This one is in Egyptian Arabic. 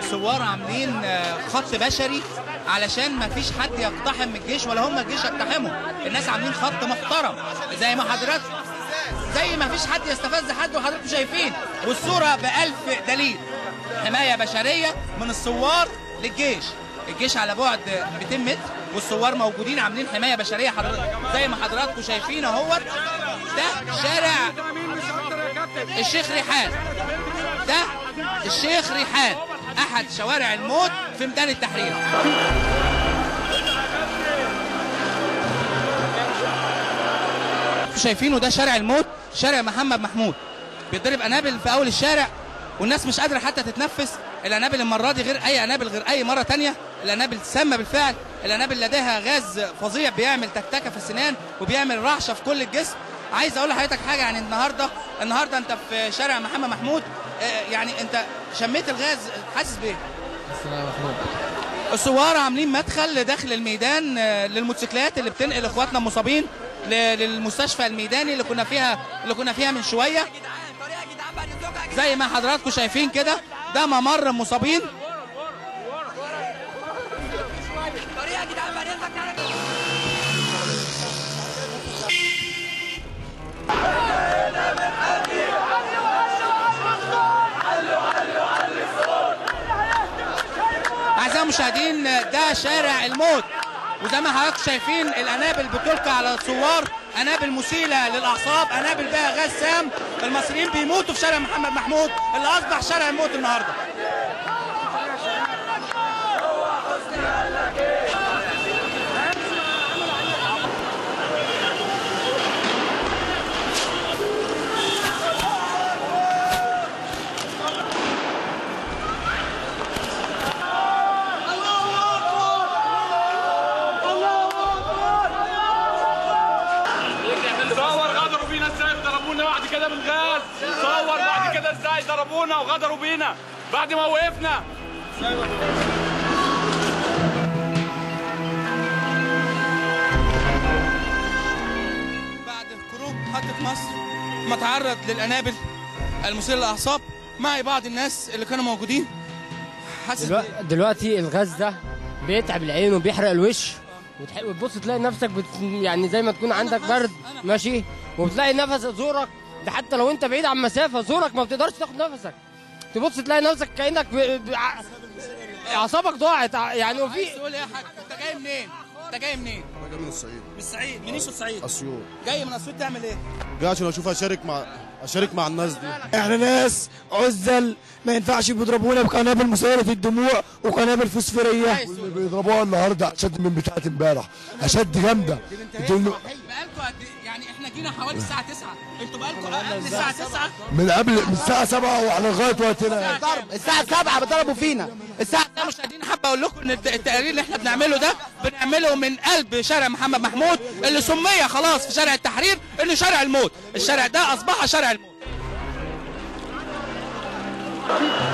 الثوار عاملين آه، خط بشري علشان ما فيش حد يقتحم الجيش ولا هم الجيش يقتحموا الناس عاملين خط محترم زي ما حضرتك زي ما فيش حد يستفز حد وحضراتكم شايفين والصورة بألف دليل حماية بشرية من الثوار للجيش الجيش على بعد 200 متر والثوار موجودين عاملين حماية بشرية حضرتك زي ما حضراتكم شايفين اهوت ده شارع الشيخ ريحان ده الشيخ ريحان احد شوارع الموت في ميدان التحرير شايفينه ده شارع الموت شارع محمد محمود بيضرب قنابل في اول الشارع والناس مش قادره حتى تتنفس القنابل المره دي غير اي قنابل غير اي مره تانية القنابل سامه بالفعل القنابل لديها غاز فظيع بيعمل تكتكه في السنان وبيعمل رعشه في كل الجسم عايز اقول لحضرتك حاجه يعني النهارده النهارده انت في شارع محمد محمود آه، يعني انت شميت الغاز حاسس بايه؟ الثوار عاملين مدخل داخل الميدان آه، للموتوسيكلات اللي بتنقل اخواتنا المصابين ل- للمستشفى الميداني اللي كنا فيها اللي كنا فيها من شويه زي ما حضراتكم شايفين كده ده ممر مصابين اعزائي المشاهدين ده شارع الموت وزي ما حضراتكم شايفين القنابل بتلقى على الثوار قنابل مسيله للاعصاب قنابل بها غاز سام المصريين بيموتوا في شارع محمد محمود اللي اصبح شارع الموت النهارده صور غدروا بينا ازاي وضربونا بعد كده بالغاز صور بعد كده ازاي ضربونا وغدروا بينا بعد ما وقفنا بعد خروج محطة مصر ما تعرض للقنابل المثيرة للأعصاب معي بعض الناس اللي كانوا موجودين حاسس دلوقتي, دلوقتي الغاز ده بيتعب العين وبيحرق الوش وتح- وتبص تلاقي نفسك بت... يعني زي ما تكون عندك برد ماشي وبتلاقي نفس زورك ده حتى لو انت بعيد عن مسافه زورك ما بتقدرش تاخد نفسك تبص تلاقي نفسك كانك ب... ب... ع- اعصابك ضاعت ع- يعني وفي عايز تقول ايه يا حاج انت جاي منين؟ انت جاي منين؟ انا جاي من الصعيد من الصعيد منين في الصعيد؟ اسيوط جاي من اسيوط تعمل ايه؟ جاي عشان اشوف اشارك مع اشارك مع الناس دي احنا ناس عزل ما ينفعش بيضربونا بقنابل مسيلة الدموع وقنابل فوسفورية عايز تقول اللي بيضربوها النهارده اشد من بتاعت امبارح اشد جامده دول بقالكم قد إيه؟ يعني احنا جينا حوالي الساعة 9 انتوا بقالكم قبل الساعة 9 من قبل من الساعه 7 وعلى لغايه وقتنا الساعة 7 بيضربوا فينا الساعة 7 مشاهدين حابة اقول لكم ان الت- التقرير اللي احنا بنعمله ده بنعمله من قلب شارع محمد محمود اللي سمي خلاص في شارع التحرير انه شارع الموت الشارع ده اصبح شارع الموت